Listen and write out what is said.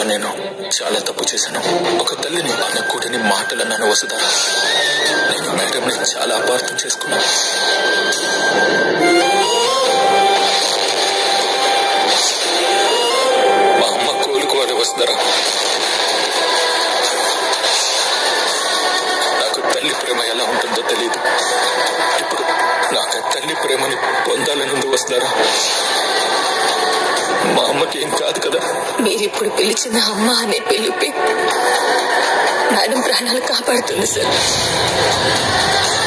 నేను చాలా తప్పు చేశాను ఒక తల్లిని అన్న కూడిని మాటలన్నాను వసుధారా నేను మేడంని చాలా అపార్థం చేసుకున్నాను మా అమ్మ కోలుకోవాలి వసుధారా నాకు తల్లి ప్రేమ ఎలా ఉంటుందో తెలియదు ఇప్పుడు నాకు ఆ తల్లి ప్రేమని పొందాలని ఉంది వస్తారా మా అమ్మకి ఏం కాదు కదా మీరిప్పుడు పిలిచిన అమ్మ అనే పిలిపి మేడం ప్రాణాలు కాపాడుతుంది సార్